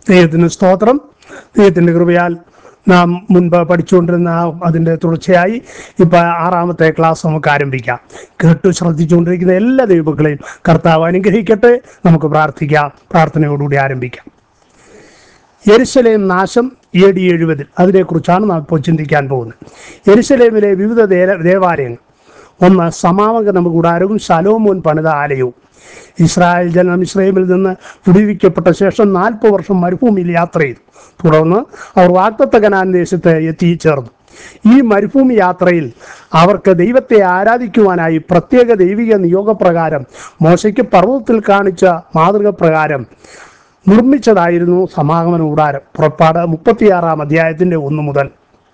ദൈവത്തിന് സ്തോത്രം ദൈവത്തിൻ്റെ കൃപയാൽ നാം മുൻപ് പഠിച്ചുകൊണ്ടിരുന്ന ആ അതിൻ്റെ തുടർച്ചയായി ഇപ്പം ആറാമത്തെ ക്ലാസ് നമുക്ക് ആരംഭിക്കാം കേട്ടു ശ്രദ്ധിച്ചുകൊണ്ടിരിക്കുന്ന എല്ലാ ദൈവങ്ങളെയും കർത്താവ് അനുഗ്രഹിക്കട്ടെ നമുക്ക് പ്രാർത്ഥിക്കാം പ്രാർത്ഥനയോടുകൂടി ആരംഭിക്കാം യെരുശലേം നാശം എ ഡി എഴുപതിൽ അതിനെക്കുറിച്ചാണ് നാം ഇപ്പോൾ ചിന്തിക്കാൻ പോകുന്നത് യെരുശലേമിലെ വിവിധ ദേല- ദേവാലയങ്ങൾ ഒന്ന് സമാഗമ കൂടാരവും ശലോമോൻ പണിത ആലയവും ഇസ്രായേൽ ജനം ഇസ്രയേമിൽ നിന്ന് വിടുവിക്കപ്പെട്ട ശേഷം നാൽപ്പത് വർഷം മരുഭൂമിയിൽ യാത്ര ചെയ്തു തുടർന്ന് അവർ വാക്തത്വ കനാൻ ദേശത്ത് എത്തിച്ചേർന്നു ഈ മരുഭൂമി യാത്രയിൽ അവർക്ക് ദൈവത്തെ ആരാധിക്കുവാനായി പ്രത്യേക ദൈവിക നിയോഗപ്രകാരം മോശയ്ക്ക് പർവ്വതത്തിൽ കാണിച്ച മാതൃക പ്രകാരം നിർമ്മിച്ചതായിരുന്നു സമാഗമന കൂടാരം പുറപ്പാട് മുപ്പത്തിയാറാം അധ്യായത്തിൻ്റെ ഒന്ന് മുതൽ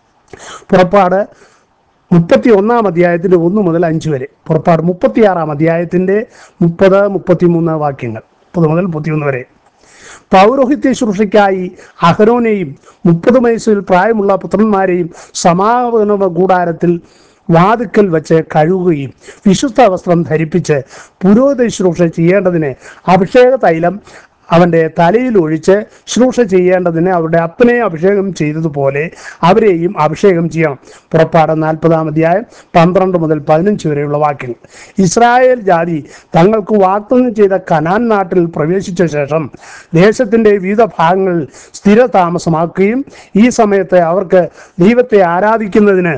പുറപ്പാട് മുപ്പത്തി ഒന്നാം അധ്യായത്തിൻ്റെ ഒന്ന് മുതൽ അഞ്ച് വരെ പുറപ്പാട് മുപ്പത്തിയാറാം അധ്യായത്തിൻ്റെ മുപ്പത് മുപ്പത്തിമൂന്ന് വാക്യങ്ങൾ മുപ്പത് മുതൽ മുപ്പത്തിയൊന്ന് വരെ പൗരോഹിത്യ ശുശ്രൂഷയ്ക്കായി അഹരോനെയും മുപ്പത് വയസ്സിൽ പ്രായമുള്ള പുത്രന്മാരെയും സമാപന കൂടാരത്തിൽ വാതുക്കൽ വെച്ച് കഴുകുകയും വിശുദ്ധ വസ്ത്രം ധരിപ്പിച്ച് പുരോഹിത ശുശ്രൂഷ ചെയ്യേണ്ടതിന് അഭിഷേക തൈലം അവൻ്റെ തലയിൽ ഒഴിച്ച് ശുശ്രൂഷ ചെയ്യേണ്ടതിന് അവരുടെ അപ്പനെ അഭിഷേകം ചെയ്തതുപോലെ അവരെയും അഭിഷേകം ചെയ്യണം പുറപ്പാട് നാൽപ്പതാം അധ്യായം പന്ത്രണ്ട് മുതൽ പതിനഞ്ച് വരെയുള്ള വാക്യങ്ങൾ ഇസ്രായേൽ ജാതി തങ്ങൾക്ക് വാഗ്ദാനം ചെയ്ത കനാൻ നാട്ടിൽ പ്രവേശിച്ച ശേഷം ദേശത്തിൻ്റെ വിവിധ ഭാഗങ്ങളിൽ സ്ഥിര താമസമാക്കുകയും ഈ സമയത്ത് അവർക്ക് ദൈവത്തെ ആരാധിക്കുന്നതിന്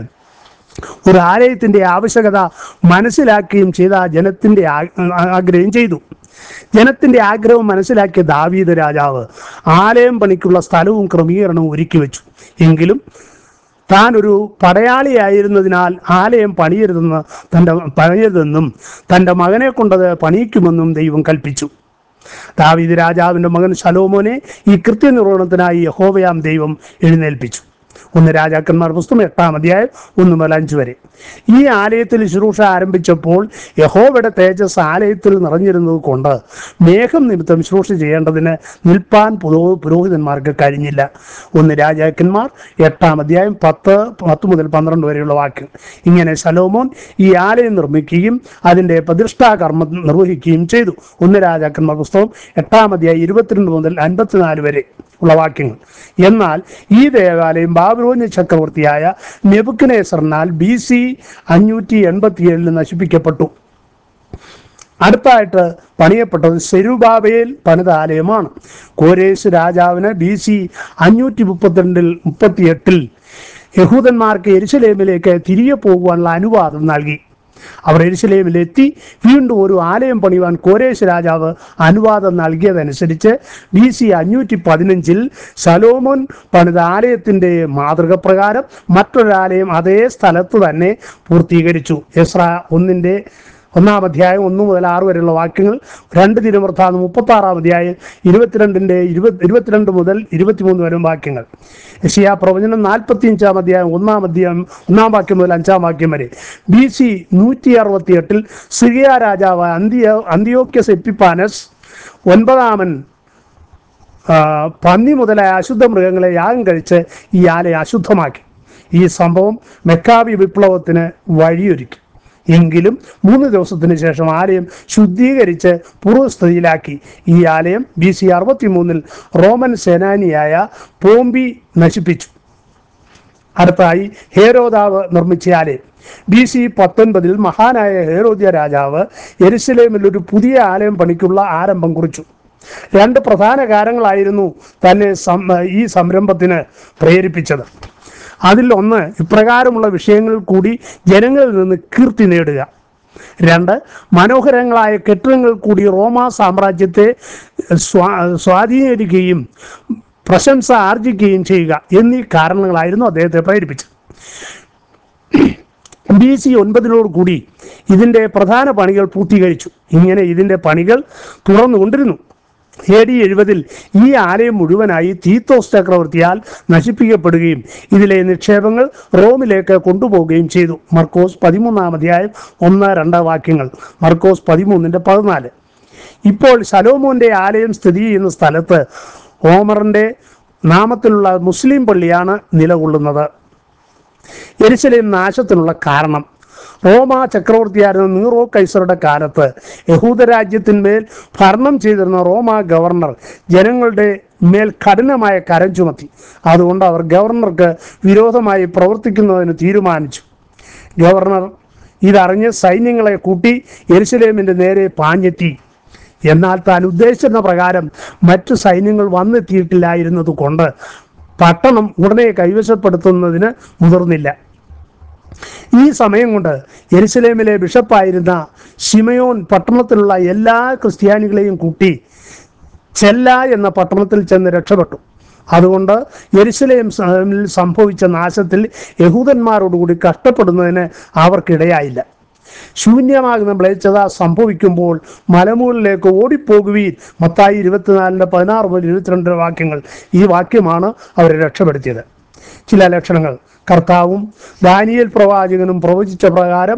ഒരു ആലയത്തിൻ്റെ ആവശ്യകത മനസ്സിലാക്കുകയും ചെയ്ത ജനത്തിൻ്റെ ആ- ആഗ്രഹം ചെയ്തു ജനത്തിൻ്റെ ആഗ്രഹം മനസ്സിലാക്കിയ ദാവീദ് രാജാവ് ആലയം പണിക്കുള്ള സ്ഥലവും ക്രമീകരണവും ഒരുക്കി വെച്ചു എങ്കിലും താൻ ഒരു പടയാളിയായിരുന്നതിനാൽ ആലയം പണിയരുതെന്ന് തൻ്റെ പണിയരുതെന്നും തൻ്റെ മകനെ കൊണ്ടത് പണിയിക്കുമെന്നും ദൈവം കൽപ്പിച്ചു ദാവീദ് രാജാവിൻ്റെ മകൻ ശലോമോനെ ഈ കൃത്യനിർവഹണത്തിനായി യഹോവയാം ദൈവം എഴുന്നേൽപ്പിച്ചു ഒന്ന് രാജാക്കന്മാർ പുസ്തകം എട്ടാം അധ്യായം ഒന്ന് മുതൽ അഞ്ച് വരെ ഈ ആലയത്തിൽ ശുശ്രൂഷ ആരംഭിച്ചപ്പോൾ യഹോവയുടെ തേജസ് ആലയത്തിൽ നിറഞ്ഞിരുന്നത് കൊണ്ട് മേഘം നിമിത്തം ശുശ്രൂഷ ചെയ്യേണ്ടതിന് നിൽപ്പാൻ പുരോ- പുരോഹിതന്മാർക്ക് കഴിഞ്ഞില്ല ഒന്ന് രാജാക്കന്മാർ എട്ടാം അധ്യായം പത്ത് പത്ത് മുതൽ പന്ത്രണ്ട് വരെയുള്ള വാക്യം ഇങ്ങനെ ശലോമോൻ ഈ ആലയം നിർമ്മിക്കുകയും അതിൻ്റെ പ്രതിഷ്ഠാകർമ്മം നിർവഹിക്കുകയും ചെയ്തു ഒന്ന് രാജാക്കന്മാർ പുസ്തകം എട്ടാം അധ്യായം ഇരുപത്തിരണ്ട് മുതൽ അൻപത്തിനാല് വരെ ഉള്ള വാക്യങ്ങൾ എന്നാൽ ഈ ദേവാലയം ബാബിലോന്യ ചക്രവർത്തിയായ നെബുക്കനേസറിനാൽ ബി സി അഞ്ഞൂറ്റി എൺപത്തിയേഴിൽ നശിപ്പിക്കപ്പെട്ടു അടുത്തായിട്ട് പണിയപ്പെട്ടത് സെരുബാബേൽ പണിത ആലയമാണ് കോരേസ് രാജാവിന് ബി സി അഞ്ഞൂറ്റി മുപ്പത്തിരണ്ടിൽ മുപ്പത്തിയെട്ടിൽ യഹൂദന്മാർക്ക് എരുസലേമിലേക്ക് തിരികെ പോകുവാനുള്ള അനുവാദം നൽകി അവർ എരുസലേമിലെത്തി വീണ്ടും ഒരു ആലയം പണിയുവാൻ കോരേശ് രാജാവ് അനുവാദം നൽകിയതനുസരിച്ച് ബി സി അഞ്ഞൂറ്റി പതിനഞ്ചിൽ സലോമോൻ പണിത ആലയത്തിൻ്റെ മാതൃക പ്രകാരം മറ്റൊരാലയം അതേ സ്ഥലത്ത് തന്നെ പൂർത്തീകരിച്ചു എസ്ര ഒന്നിൻ്റെ ഒന്നാം അധ്യായം ഒന്ന് മുതൽ ആറ് വരെയുള്ള വാക്യങ്ങൾ രണ്ട് തിരുവൃത്താന്ന് മുപ്പത്തി ആറാം അധ്യായം ഇരുപത്തിരണ്ടിൻ്റെ ഇരുപത് ഇരുപത്തിരണ്ട് മുതൽ ഇരുപത്തിമൂന്ന് വരെ വാക്യങ്ങൾ യഷിയാ പ്രവചനം നാൽപ്പത്തി അഞ്ചാം അധ്യായം ഒന്നാം അധ്യായം ഒന്നാം വാക്യം മുതൽ അഞ്ചാം വാക്യം വരെ ബി സി നൂറ്റി അറുപത്തി എട്ടിൽ സിറിയ രാജാവ് അന്തിയോ അന്തിയോക്യസ് എപ്പിപ്പാനസ് ഒൻപതാമൻ ആ, പന്നി മുതലായ അശുദ്ധ മൃഗങ്ങളെ യാഗം കഴിച്ച് ഈ ആലയം അശുദ്ധമാക്കി ഈ സംഭവം മെക്കാബി വിപ്ലവത്തിന് വഴിയൊരുക്കി എങ്കിലും മൂന്ന് ദിവസത്തിന് ശേഷം ആലയം ശുദ്ധീകരിച്ച് പൂർവ്വസ്ഥിതിയിലാക്കി ഈ ആലയം ബി സി അറുപത്തി മൂന്നിൽ റോമൻ സേനാനിയായ പോംബി നശിപ്പിച്ചു അടുത്തായി ഹേരോദാവ് നിർമ്മിച്ച ആലയം ബി സി പത്തൊൻപതിൽ മഹാനായ ഹേരോദ്യ രാജാവ് എരുസലേമിൽ ഒരു പുതിയ ആലയം പണിക്കുള്ള ആരംഭം കുറിച്ചു രണ്ട് പ്രധാന കാരണങ്ങളായിരുന്നു തന്നെ സം- ഈ സംരംഭത്തിന് പ്രേരിപ്പിച്ചത് അതിൽ ഒന്ന് ഇപ്രകാരമുള്ള വിഷയങ്ങളിൽ കൂടി ജനങ്ങളിൽ നിന്ന് കീർത്തി നേടുക രണ്ട് മനോഹരങ്ങളായ കെട്ടിടങ്ങൾ കൂടി റോമാ സാമ്രാജ്യത്തെ സ്വാ സ്വാധീനിക്കുകയും പ്രശംസ ആർജിക്കുകയും ചെയ്യുക എന്നീ കാരണങ്ങളായിരുന്നു അദ്ദേഹത്തെ പ്രേരിപ്പിച്ചത് ബി സി ഒൻപതിനോട് കൂടി ഇതിൻ്റെ പ്രധാന പണികൾ പൂർത്തീകരിച്ചു ഇങ്ങനെ ഇതിൻ്റെ പണികൾ തുറന്നുകൊണ്ടിരുന്നു എ ഡി എഴുപതിൽ ഈ ആലയം മുഴുവനായി തീത്തോസ് ചക്രവർത്തിയാൽ നശിപ്പിക്കപ്പെടുകയും ഇതിലെ നിക്ഷേപങ്ങൾ റോമിലേക്ക് കൊണ്ടുപോവുകയും ചെയ്തു മർക്കോസ് പതിമൂന്നാം അധ്യായം ഒന്ന് രണ്ട് വാക്യങ്ങൾ മർക്കോസ് പതിമൂന്നിൻ്റെ പതിനാല് ഇപ്പോൾ ശലോമോന്റെ ആലയം സ്ഥിതി ചെയ്യുന്ന സ്ഥലത്ത് ഓമറിന്റെ നാമത്തിലുള്ള മുസ്ലിം പള്ളിയാണ് നിലകൊള്ളുന്നത് എരുസലേം നാശത്തിനുള്ള കാരണം റോമ ചക്രവർത്തിയായിരുന്ന നീറോ കൈസറുടെ കാലത്ത് യഹൂദ രാജ്യത്തിന്മേൽ ഭരണം ചെയ്തിരുന്ന റോമ ഗവർണർ ജനങ്ങളുടെ മേൽ കഠിനമായ കരം ചുമത്തി അതുകൊണ്ട് അവർ ഗവർണർക്ക് വിരോധമായി പ്രവർത്തിക്കുന്നതിന് തീരുമാനിച്ചു ഗവർണർ ഇതറിഞ്ഞ് സൈന്യങ്ങളെ കൂട്ടി എരുസലേമിൻ്റെ നേരെ പാഞ്ഞെത്തി എന്നാൽ താൻ ഉദ്ദേശിച്ചിരുന്ന പ്രകാരം മറ്റു സൈന്യങ്ങൾ വന്നെത്തിയിട്ടില്ലായിരുന്നത് കൊണ്ട് പട്ടണം ഉടനെ കൈവശപ്പെടുത്തുന്നതിന് മുതിർന്നില്ല ഈ സമയം കൊണ്ട് എരുസലേമിലെ ബിഷപ്പായിരുന്ന ഷിമയോൻ പട്ടണത്തിലുള്ള എല്ലാ ക്രിസ്ത്യാനികളെയും കൂട്ടി ചെല്ല എന്ന പട്ടണത്തിൽ ചെന്ന് രക്ഷപ്പെട്ടു അതുകൊണ്ട് യെരുസലേം സ- സംഭവിച്ച നാശത്തിൽ യഹൂദന്മാരോടുകൂടി കഷ്ടപ്പെടുന്നതിന് അവർക്കിടയായില്ല ശൂന്യമാകുന്ന മ്ലേച്ഛത സംഭവിക്കുമ്പോൾ മലമുകളിലേക്ക് ഓടിപ്പോകുവീൻ മത്തായി ഇരുപത്തിനാലിൻ്റെ പതിനാറ് മുതൽ ഇരുപത്തിരണ്ട് വാക്യങ്ങൾ ഈ വാക്യമാണ് അവരെ രക്ഷപ്പെടുത്തിയത് ചില ലക്ഷണങ്ങൾ കർത്താവും ദാനിയേൽ പ്രവാചകനും പ്രവചിച്ച പ്രകാരം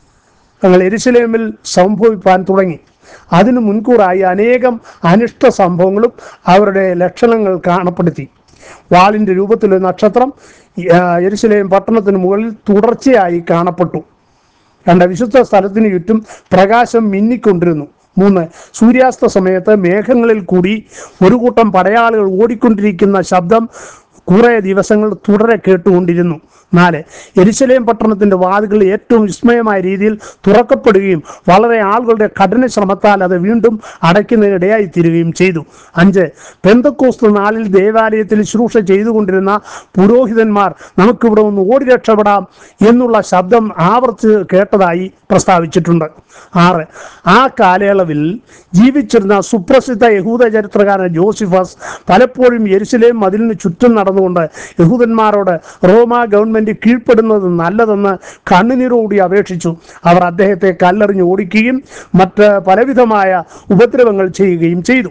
തങ്ങൾ എരുസലേമിൽ സംഭവിപ്പാൻ തുടങ്ങി അതിനു മുൻകൂറായി അനേകം അനിഷ്ട സംഭവങ്ങളും അവരുടെ ലക്ഷണങ്ങൾ കാണപ്പെടുത്തി വാളിൻ്റെ രൂപത്തിലൊരു നക്ഷത്രം ആ, യെരുശലേം പട്ടണത്തിന് മുകളിൽ തുടർച്ചയായി കാണപ്പെട്ടു രണ്ട് വിശുദ്ധ സ്ഥലത്തിന് ചുറ്റും പ്രകാശം മിന്നിക്കൊണ്ടിരുന്നു മൂന്ന് സൂര്യാസ്ത സമയത്ത് മേഘങ്ങളിൽ കൂടി ഒരു കൂട്ടം പടയാളികൾ ഓടിക്കൊണ്ടിരിക്കുന്ന ശബ്ദം കുറേ ദിവസങ്ങൾ തുടരെ കേട്ടുകൊണ്ടിരുന്നു നാല് എരിശലേം പട്ടണത്തിന്റെ വാതിലുകൾ ഏറ്റവും വിസ്മയമായ രീതിയിൽ തുറക്കപ്പെടുകയും വളരെ ആളുകളുടെ കഠിന ശ്രമത്താൽ അത് വീണ്ടും അടയ്ക്കുന്നതിനിടയായി തീരുകയും ചെയ്തു അഞ്ച് പെന്തക്കോസ്ത് നാളിൽ ദേവാലയത്തിൽ ശുശ്രൂഷ ചെയ്തുകൊണ്ടിരുന്ന പുരോഹിതന്മാർ നമുക്കിവിടെ ഒന്ന് ഓടി രക്ഷപ്പെടാം എന്നുള്ള ശബ്ദം ആവർത്തിച്ച് കേട്ടതായി പ്രസ്താവിച്ചിട്ടുണ്ട് ആറ് ആ കാലയളവിൽ ജീവിച്ചിരുന്ന സുപ്രസിദ്ധ യഹൂദ ചരിത്രകാരൻ ജോസിഫസ് പലപ്പോഴും യെരുസലേം മതിലിന് ചുറ്റും നടന്നുകൊണ്ട് യഹൂദന്മാരോട് റോമ ഗവൺമെന്റ് കീഴ്പ്പെടുന്നത് നല്ലതെന്ന് കണ്ണുനീരോടി അപേക്ഷിച്ചു അവർ അദ്ദേഹത്തെ കല്ലെറിഞ്ഞ് ഓടിക്കുകയും മറ്റ് പലവിധമായ ഉപദ്രവങ്ങൾ ചെയ്യുകയും ചെയ്തു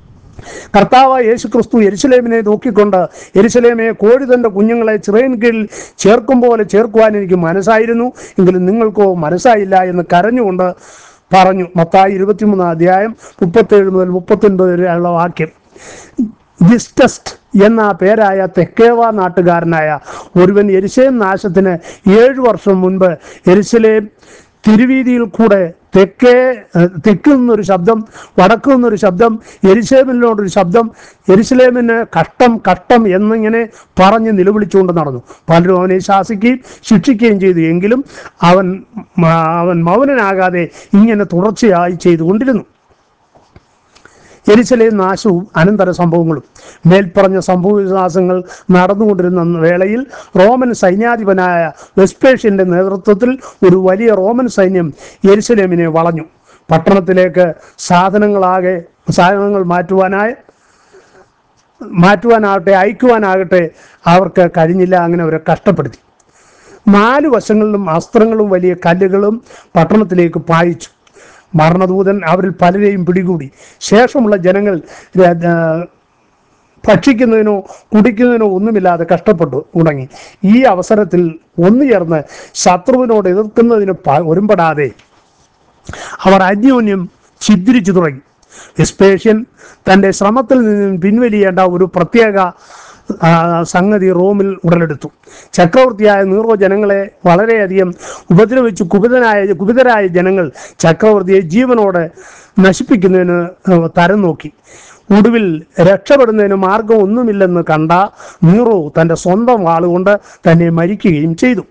കർത്താവ് യേശു ക്രിസ്തു എരിശിലേമിനെ നോക്കിക്കൊണ്ട് എരിശിലേമെ കോഴി തൻ്റെ കുഞ്ഞുങ്ങളെ ചിറയിൻ കീഴിൽ ചേർക്കും പോലെ ചേർക്കുവാൻ എനിക്ക് മനസ്സായിരുന്നു എങ്കിലും നിങ്ങൾക്കോ മനസ്സായില്ല എന്ന് കരഞ്ഞുകൊണ്ട് പറഞ്ഞു മത്തായി ഇരുപത്തിമൂന്നാം അധ്യായം മുപ്പത്തേഴ് മുതൽ മുപ്പത്തൊൻപത് വരെയുള്ള വാക്യം ജിസ്റ്റസ്റ്റ് എന്ന പേരായ തെക്കേവ നാട്ടുകാരനായ ഒരുവൻ എരിശലേം നാശത്തിന് ഏഴു വർഷം മുൻപ് എരിശലേം തിരുവീതിയിൽ കൂടെ തെക്കേ ഏഹ്, തെക്കിൽ നിന്നൊരു ശബ്ദം വടക്കു നിന്നൊരു ശബ്ദം എരിശലേമിനോടൊരു ശബ്ദം എരിശലേമിന് കഷ്ടം കഷ്ടം എന്നിങ്ങനെ പറഞ്ഞ് നിലവിളിച്ചുകൊണ്ട് നടന്നു പലരും അവനെ ശാസിക്കുകയും ശിക്ഷിക്കുകയും ചെയ്തു എങ്കിലും അവൻ മ- അവൻ മൗനനാകാതെ ഇങ്ങനെ തുടർച്ചയായി ചെയ്തുകൊണ്ടിരുന്നു എരിശലേം നാശവും അനന്തര സംഭവങ്ങളും മേൽപ്പറഞ്ഞ സംഭവ വിശ്വാസങ്ങൾ നടന്നുകൊണ്ടിരുന്ന വേളയിൽ റോമൻ സൈന്യാധിപനായ വെസ്പേഷ്യന്റെ നേതൃത്വത്തിൽ ഒരു വലിയ റോമൻ സൈന്യം എരിശലേമിനെ വളഞ്ഞു പട്ടണത്തിലേക്ക് സാധനങ്ങളാകെ സാധനങ്ങൾ മാറ്റുവാനായി മാറ്റുവാനാകട്ടെ അയക്കുവാനാകട്ടെ അവർക്ക് കഴിഞ്ഞില്ല അങ്ങനെ അവരെ കഷ്ടപ്പെടുത്തി നാല് വശങ്ങളിലും അസ്ത്രങ്ങളും വലിയ കല്ലുകളും പട്ടണത്തിലേക്ക് പായിച്ചു മരണദൂതൻ അവരിൽ പലരെയും പിടികൂടി ശേഷമുള്ള ജനങ്ങൾ ര- ആ, ഭക്ഷിക്കുന്നതിനോ കുടിക്കുന്നതിനോ ഒന്നുമില്ലാതെ കഷ്ടപ്പെട്ടു തുടങ്ങി ഈ അവസരത്തിൽ ഒന്നു ചേർന്ന് ശത്രുവിനോട് എതിർക്കുന്നതിന് പ- ഒരുമ്പെടാതെ അവർ അന്യോന്യം ഛിദ്രിച്ചു തുടങ്ങി വെസ്പേഷ്യൻ തൻ്റെ ശ്രമത്തിൽ നിന്നും പിൻവലിയേണ്ട ഒരു പ്രത്യേക ആ, സംഗതി റോമിൽ ഉടലെടുത്തു ചക്രവർത്തിയായ നീറോ ജനങ്ങളെ വളരെയധികം ഉപദ്രവിച്ചു കുപിതനായ കുപിതരായ ജനങ്ങൾ ചക്രവർത്തിയെ ജീവനോടെ നശിപ്പിക്കുന്നതിന് ആ, തരം നോക്കി ഒടുവിൽ രക്ഷപ്പെടുന്നതിന് മാർഗം ഒന്നുമില്ലെന്ന് കണ്ട നീറോ തൻ്റെ സ്വന്തം വാളുകൊണ്ട് തന്നെ മരിക്കുകയും ചെയ്തു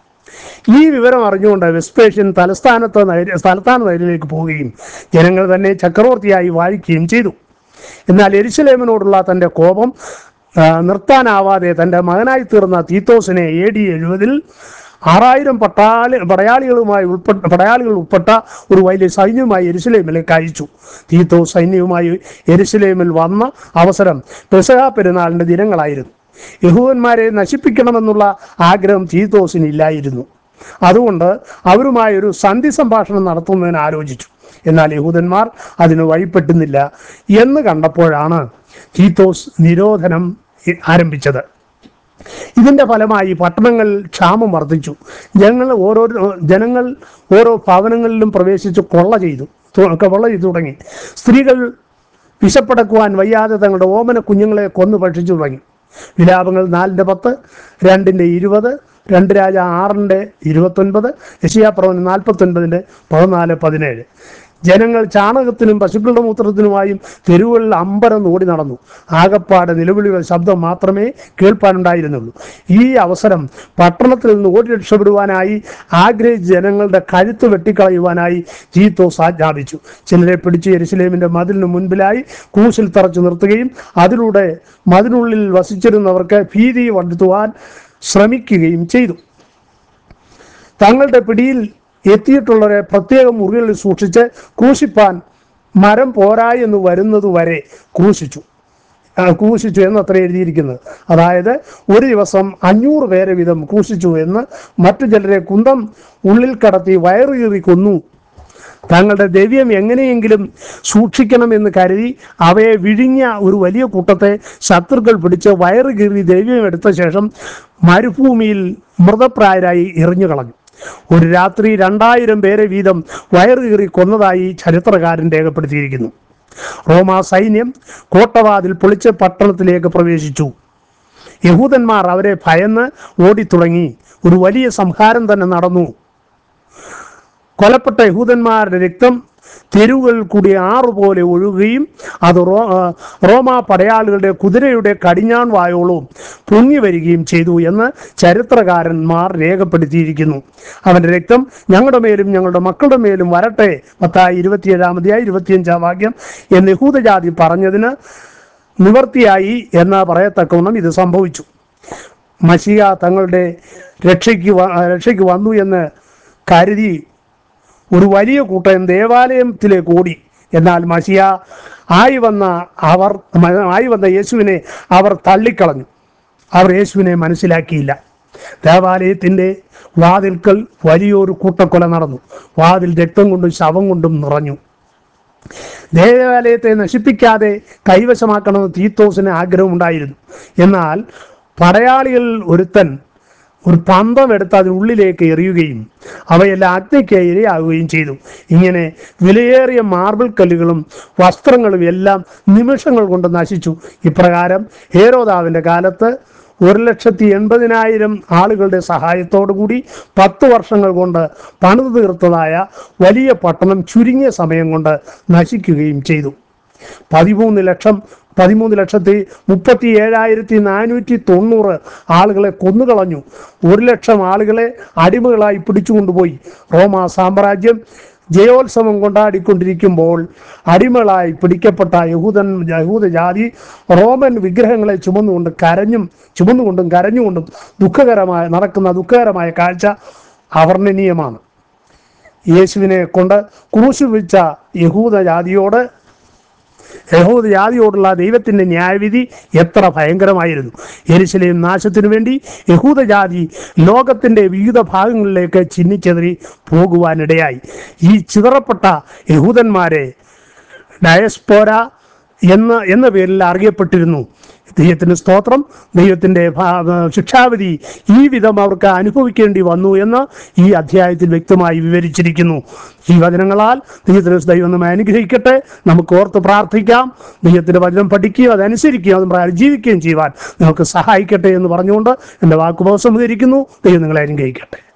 ഈ വിവരം അറിഞ്ഞുകൊണ്ട് വെസ്പേഷ്യൻ തലസ്ഥാനത്ത് നഗര- തലസ്ഥാന നഗരിലേക്ക് പോവുകയും ജനങ്ങൾ തന്നെ ചക്രവർത്തിയായി വാഴിക്കുകയും ചെയ്തു എന്നാൽ എരിശലേമിനോടുള്ള തൻ്റെ കോപം ആ, നിർത്താനാവാതെ തൻ്റെ മകനായി തീർന്ന തീത്തോസിനെ എ ഡി എഴുപതിൽ ആറായിരം പട്ടാളി പടയാളികളുമായി ഉൾപ്പെട്ട പടയാളികൾ ഉൾപ്പെട്ട ഒരു വലിയ സൈന്യവുമായി എരുസലേമിലേക്ക് അയച്ചു തീത്തോ സൈന്യവുമായി എരുസലേമിൽ വന്ന അവസരം പെസഹ പെരുന്നാളിൻ്റെ ദിനങ്ങളായിരുന്നു യഹൂദന്മാരെ നശിപ്പിക്കണമെന്നുള്ള ആഗ്രഹം തീത്തോസിന് ഇല്ലായിരുന്നു അതുകൊണ്ട് അവരുമായി ഒരു സന്ധി സംഭാഷണം നടത്തുന്നതിന് ആലോചിച്ചു എന്നാൽ യഹൂദന്മാർ അതിന് വഴിപ്പെട്ടുന്നില്ല എന്ന് കണ്ടപ്പോഴാണ് തീത്തോസ് നിരോധനം ഇ- ആരംഭിച്ചത് ഇതിന്റെ ഫലമായി പട്ടണങ്ങൾ ക്ഷാമം വർദ്ധിച്ചു ജനങ്ങൾ ഓരോ ജനങ്ങൾ ഓരോ ഭവനങ്ങളിലും പ്രവേശിച്ച് കൊള്ള ചെയ്തു തു- കൊള്ള ചെയ്തു തുടങ്ങി സ്ത്രീകൾ വിശപ്പടക്കുവാൻ വയ്യാതെ തങ്ങളുടെ ഓമന കുഞ്ഞുങ്ങളെ കൊന്നു ഭക്ഷിച്ചു തുടങ്ങി വിലാപങ്ങൾ നാലിൻ്റെ പത്ത് രണ്ടിൻ്റെ ഇരുപത് രണ്ട് രാജ ആറിൻ്റെ ഇരുപത്തൊൻപത് യശിയാപ്രവൻ നാൽപ്പത്തൊൻപതിൻ്റെ പതിനാല് പതിനേഴ് ജനങ്ങൾ ചാണകത്തിനും പശുക്കളുടെ മൂത്രത്തിനുമായും തെരുവുകളിൽ അമ്പരം ഓടി നടന്നു ആകപ്പാടെ നിലവിളികൾ ശബ്ദം മാത്രമേ കേൾപ്പാനുണ്ടായിരുന്നുള്ളൂ ഈ അവസരം പട്ടണത്തിൽ നിന്ന് ഓടി രക്ഷപ്പെടുവാനായി ആഗ്രഹിച്ച ജനങ്ങളുടെ കഴുത്ത് വെട്ടിക്കളയുവാനായി ജീത്തോസ് ആജ്ഞാപിച്ചു ചിലരെ പിടിച്ച് യെരുസലേമിന്റെ മതിലിന് മുൻപിലായി കൂശിൽ തറച്ചു നിർത്തുകയും അതിലൂടെ മതിനുള്ളിൽ വസിച്ചിരുന്നവർക്ക് ഭീതി വരുത്തുവാൻ ശ്രമിക്കുകയും ചെയ്തു തങ്ങളുടെ പിടിയിൽ എത്തിയിട്ടുള്ളവരെ പ്രത്യേക മുറികളിൽ സൂക്ഷിച്ച് ക്രൂശിപ്പാൻ മരം പോരാ എന്ന് വരുന്നത് വരെ ക്രൂശിച്ചു ആ, ക്രൂശിച്ചു എന്ന് അത്ര എഴുതിയിരിക്കുന്നത് അതായത് ഒരു ദിവസം അഞ്ഞൂറ് പേരെ വീതം ക്രൂശിച്ചു എന്ന് മറ്റു ചിലരെ കുന്തം ഉള്ളിൽ കടത്തി വയറു കീറി കൊന്നു തങ്ങളുടെ ദ്രവ്യം എങ്ങനെയെങ്കിലും സൂക്ഷിക്കണമെന്ന് കരുതി അവയെ വിഴിഞ്ഞ ഒരു വലിയ കൂട്ടത്തെ ശത്രുക്കൾ പിടിച്ച് വയറ് കീറി ദ്രവ്യം എടുത്ത ശേഷം മരുഭൂമിയിൽ മൃതപ്രായരായി എറിഞ്ഞു കളഞ്ഞു ഒരു രാത്രി രണ്ടായിരം പേരെ വീതം വയറ് കീറി കൊന്നതായി ചരിത്രകാരൻ രേഖപ്പെടുത്തിയിരിക്കുന്നു റോമാ സൈന്യം കോട്ടവാതിൽ പൊളിച്ച് പട്ടണത്തിലേക്ക് പ്രവേശിച്ചു യഹൂദന്മാർ അവരെ ഭയന്ന് ഓടിത്തുടങ്ങി ഒരു വലിയ സംഹാരം തന്നെ നടന്നു കൊലപ്പെട്ട യഹൂദന്മാരുടെ രക്തം തെരുവുകളിൽ കൂടി ആറുപോലെ ഒഴുകുകയും അത് റോ ആ, റോമാ പടയാളികളുടെ കുതിരയുടെ കടിഞ്ഞാൺ വായോളവും പൊങ്ങി വരികയും ചെയ്തു എന്ന് ചരിത്രകാരന്മാർ രേഖപ്പെടുത്തിയിരിക്കുന്നു അവൻ്റെ രക്തം ഞങ്ങളുടെ മേലും ഞങ്ങളുടെ മക്കളുടെ മേലും വരട്ടെ പത്തായി ഇരുപത്തിയേഴാമതിയായി ഇരുപത്തിയഞ്ചാം വാക്യം എന്ന് യഹൂദജാതി പറഞ്ഞതിന് നിവർത്തിയായി എന്ന് പറയത്തക്കവണ്ണം ഇത് സംഭവിച്ചു മഷിയ തങ്ങളുടെ രക്ഷയ്ക്ക് വ- രക്ഷയ്ക്ക് വന്നു എന്ന് കരുതി ഒരു വലിയ കൂട്ടം ദേവാലയത്തിലേക്ക് ഓടി എന്നാൽ മഷിയ ആയി വന്ന അവർ മ- ആയി വന്ന യേശുവിനെ അവർ തള്ളിക്കളഞ്ഞു അവർ യേശുവിനെ മനസ്സിലാക്കിയില്ല ദേവാലയത്തിൻ്റെ വാതിൽക്കൽ വലിയൊരു കൂട്ടക്കൊല നടന്നു വാതിൽ രക്തം കൊണ്ടും ശവം കൊണ്ടും നിറഞ്ഞു ദേവാലയത്തെ നശിപ്പിക്കാതെ കൈവശമാക്കണമെന്ന് തീത്തോസിന് ആഗ്രഹമുണ്ടായിരുന്നു എന്നാൽ പടയാളികൾ ഒരുത്തൻ ഒരു പന്തം എടുത്ത് അതിനുള്ളിലേക്ക് എറിയുകയും അവയെല്ലാം അഗ്നിക്ക് ഇരയാകുകയും ചെയ്തു ഇങ്ങനെ വിലയേറിയ മാർബിൾ കല്ലുകളും വസ്ത്രങ്ങളും എല്ലാം നിമിഷങ്ങൾ കൊണ്ട് നശിച്ചു ഇപ്രകാരം ഹേരോദാവിൻ്റെ കാലത്ത് ഒരു ലക്ഷത്തി എൺപതിനായിരം ആളുകളുടെ സഹായത്തോടു കൂടി പത്ത് വർഷങ്ങൾ കൊണ്ട് പണിതു തീർത്തതായ വലിയ പട്ടണം ചുരുങ്ങിയ സമയം കൊണ്ട് നശിക്കുകയും ചെയ്തു പതിമൂന്ന് ലക്ഷം പതിമൂന്ന് ലക്ഷത്തി മുപ്പത്തി ഏഴായിരത്തി നാനൂറ്റി തൊണ്ണൂറ് ആളുകളെ കൊന്നുകളഞ്ഞു ഒരു ലക്ഷം ആളുകളെ അടിമകളായി പിടിച്ചുകൊണ്ടുപോയി റോമാ സാമ്രാജ്യം ജയോത്സവം കൊണ്ടാടിക്കൊണ്ടിരിക്കുമ്പോൾ അടിമകളായി പിടിക്കപ്പെട്ട യഹൂദൻ യഹൂദ ജാതി റോമൻ വിഗ്രഹങ്ങളെ ചുമന്നുകൊണ്ട് കരഞ്ഞും ചുമന്നുകൊണ്ടും കരഞ്ഞുകൊണ്ടും ദുഃഖകരമായ നടക്കുന്ന ദുഃഖകരമായ കാഴ്ച അവർണ്ണനീയമാണ് യേശുവിനെ കൊണ്ട് ക്രൂശ് വെച്ച യഹൂദ ജാതിയോട് യഹൂദ ജാതിയോടുള്ള ദൈവത്തിന്റെ ന്യായവിധി എത്ര ഭയങ്കരമായിരുന്നു യെരുശലേം നാശത്തിനു വേണ്ടി യഹൂദ ജാതി ലോകത്തിന്റെ വിവിധ ഭാഗങ്ങളിലേക്ക് ചിന്നിച്ചെതറി പോകുവാനിടയായി ഈ ചിതറപ്പെട്ട യഹൂദന്മാരെ ഡയസ്പോര എന്ന എന്ന പേരിൽ അറിയപ്പെട്ടിരുന്നു ദൈവത്തിന് സ്തോത്രം ദൈവത്തിൻ്റെ ഭാ- ശിക്ഷാവിധി ഈ വിധം അവർക്ക് അനുഭവിക്കേണ്ടി വന്നു എന്ന് ഈ അധ്യായത്തിൽ വ്യക്തമായി വിവരിച്ചിരിക്കുന്നു ഈ വചനങ്ങളാൽ ദൈവത്തിന് ദൈവം നമ്മെ അനുഗ്രഹിക്കട്ടെ നമുക്ക് ഓർത്ത് പ്രാർത്ഥിക്കാം ദൈവത്തിൻ്റെ വചനം പഠിക്കുകയും അതനുസരിക്കുകയും അത് പ്രകാരം ജീവിക്കുകയും ചെയ്യുവാൻ നിങ്ങൾക്ക് സഹായിക്കട്ടെ എന്ന് പറഞ്ഞുകൊണ്ട് എൻ്റെ വാക്കുപോ സംഹരിക്കുന്നു ദൈവം നിങ്ങളെ അനുഗ്രഹിക്കട്ടെ